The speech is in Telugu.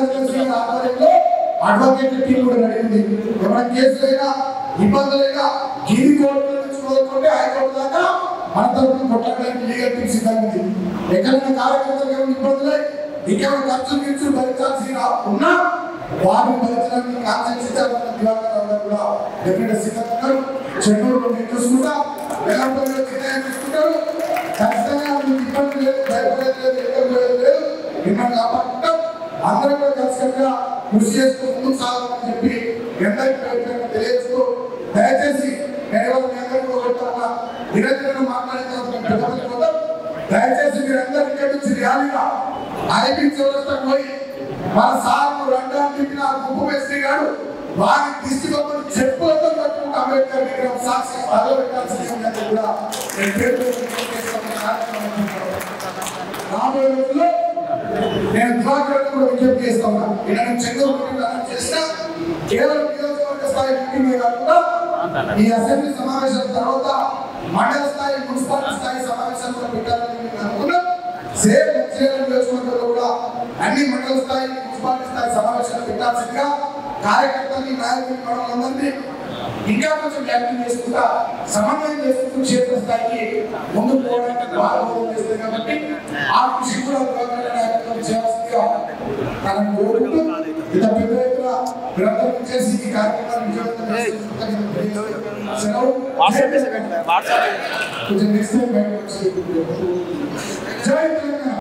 దినకర్ సింగ్ ఆధ్వర్యంలో అడ్వకేట్ టీం కూడా నడిపింది ఏమైనా కేసులైనా ఇబ్బందులైనా గిరి కోర్టు నుంచి మొదలుకుంటే హైకోర్టు దాకా మన తరఫున కొట్టడానికి లీగల్ టీం సిద్ధంగా ఉంది ఎక్కడైనా కార్యకర్తలకు ఏమైనా ఇబ్బందులై ఇంకేమైనా ఖర్చులు గిర్చులు భరించాల్సి రా- ఉన్నా వారిని భరించడానికి కాన్సెప్ట్ ఇచ్చారన్న దివాకర్ రావు గారు కూడా డెఫినెట్ సిద్ధంగా ఉన్నారు చెన్నూరులో నేను చూసుకుంటా వెల్లంపల్లిలో చిన్న చూసుకుంటారు ఖచ్చితంగా మీకు ఇబ్బంది లేదు భయపడేది లేదు ఎక్కడ లేదు లేదు మిమ్మల్ని కాపాడుకుంటాం అందరం కూడా కలిసికట్టుగా కృషి చేస్తూ ముందుకు సాగాలని చెప్పి ఎందరికీ ప్రయత్నంగా తెలియజేస్తూ దయచేసి నేను ఎవరు మీ అందరికీ కోరుతున్నా నిరంతరం మాట్లాడిన దయచేసి మీరందరూ ఇక్కడి నుంచి ర్యాలీగా ఐపీ చౌరస్తాకు పోయి మన సార్లు రెండా తిప్పిన గుప్పు మేస్త్రి గారు వారి దిష్టి బొమ్మను చెప్పులతో కట్టుకుంటూ అంబేద్కర్ విగ్రహం సాక్షి పదవి పెట్టాల్సింది ఉందని కూడా నేను పేరు పేరు తెలియజేస్తున్న కార్యక్రమం రాబోయే రోజుల్లో నేను దివాకర్ కూడా విజ్ఞప్తి చేస్తా ఉన్నా ఇలా నేను చెన్నూరు మీటింగ్ అనౌన్స్ చేసిన కేవలం నియోజకవర్గ స్థాయి మీటింగ్ కాకుండా ఈ అసెంబ్లీ సమావేశం తర్వాత మండల స్థాయి మున్సిపాలిటీ స్థాయి సమావేశాలు కూడా పెట్టాలని నేను అనుకున్నాం సేమ్ మంచిర్యాల నియోజకవర్గంలో కూడా అన్ని మండల స్థాయి మున్సిపాలిటీ స్థాయి సమావేశాలు పెట్టాల్సిందిగా కార్యకర్తల్ని నాయకులు మనలందరినీ ఇంకా కొంచెం వ్యాప్తి చేసుకుంటా సమన్వయం చేసుకుంటూ క్షేత్ర స్థాయికి ముందుకు పోవడానికి బాగా చేస్తుంది కాబట్టి ఆ కృషి కూడా గవర్నమెంట్ నాయకత్వం చేయాల్సిందిగా మనం కోరుకుంటూ ఇంత పెద్ద ఎత్తున నిరంతరం చేసి ఈ కార్యక్రమాన్ని విజయవంతం చేస్తున్నందుకు తెలియజేస్తున్నాను. సెలవు. వాట్సాప్ మెసేజ్ పెట్టు వాట్సాప్ కొంచెం నెక్స్ట్ టైం బయటకు వచ్చి జై తెలంగాణ